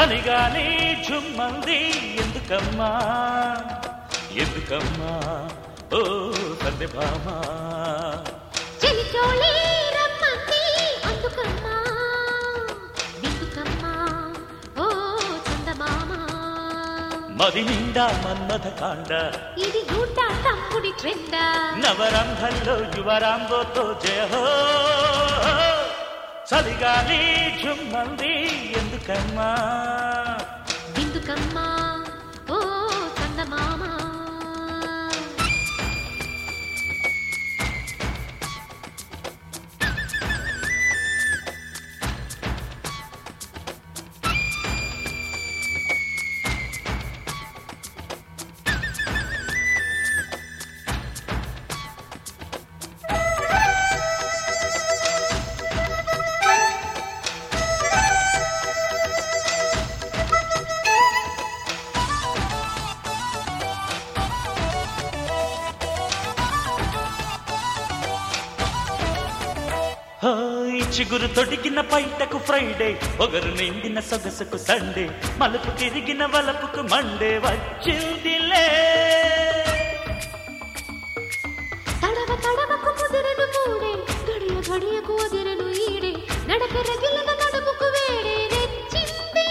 చలిగాలి ఝుమ్మంది ఎందుకమ్మా ఎందుకమ్మా ఓ సందెభామా చెలిచోళి రమ్మంది అందుకమ్మా విందుకమ్మా ఓ చందమామ మది నిండా మన్మథ కాండ ఇది గుడ్డ తమ్ముడి ట్రెండ నవరంభంలో యువరాంబోతో జయహో చలిగాలి ఝుమ్మంది ఎందుకమ్మా విందుకమ్మా ఓ చందమామ హాయ్ చిగురు తొడిగిన పైటకు ఫ్రైడే ఒగరు నిండిన సొగసుకు సండే మలుపు తిరిగిన వలపుకు మండే వచ్చిందిలే తడవ తడవకు ముదిరెను మూడే గడియ గడియకు వదిరెను ఈడే నడక రగిలిన నడుముకు వేడే రెచ్చింది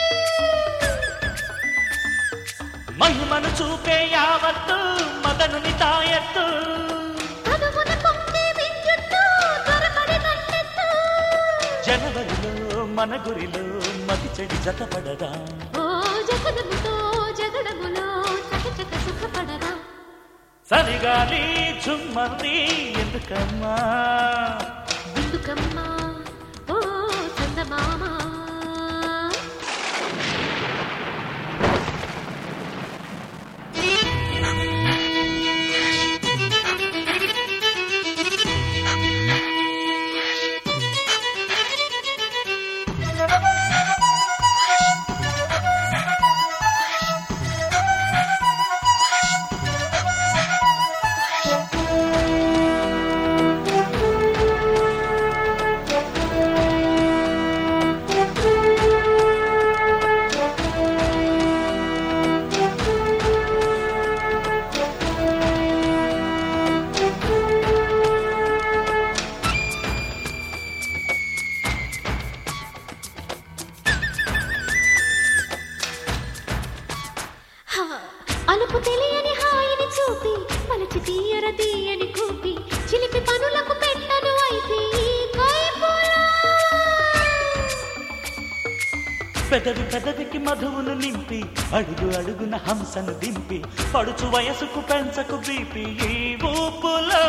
మహిమను చూపే యావత్తు మదనుని తాయత్తు తనుమున పొంగే విద్యుత్తు త్వరపడి నన్నెత్తు జనవరిలో మన గురిలో మతి చెడి జతపడదా ఓ జగదముతో జగడములో చకచక సుఖపడరా సరిగాలి చుమ్మంది ఎందుకమ్మా బిందుకమ్మా ఓ చందమామ హా, అలుపు తెలియని హాయిని చూపి పలచి తీయర తీయని కూపి చిలిపి పనులకు పెట్టను అయితే ఈ కైపులా. పెదవి పెదవికి మధువును నింపి అడుగు అడుగున హంసను దింపి పడుచు వయసుకు పెంచకు బీపి ఈ ఊపులో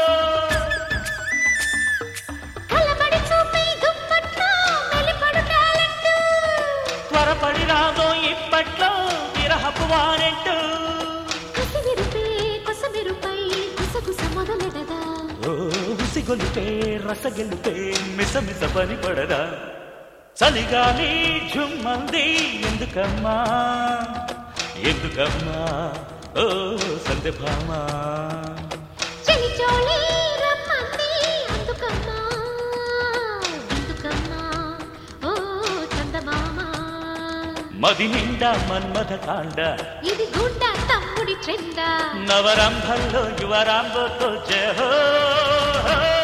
కలబడి చూపి దుప్పట్లో మెలిపడు టాలెంట్. త్వరపడి రాదో ఇప్పట్లో విరహపు వారెంటు కసివిరుపే కొసమెరుపై గుసగుస మొదలెడదా ఓ ఉసిగొలిపే రసగెలుపే మిసమిస పని పడదా చలిగాలి ఝుమ్మంది ఎందుకమ్మా ఎందుకమ్మా ఓ సందెభామా చెలిచోళి రమ్మంది అందుకమ్మా ఎందుకమ్మా ఓ చందమామ మది నిండా మన్మథ కాండ ఇది గుండ తమ్ముడి ట్రెండా నవరంభంలో యువరాంబోతో జయహో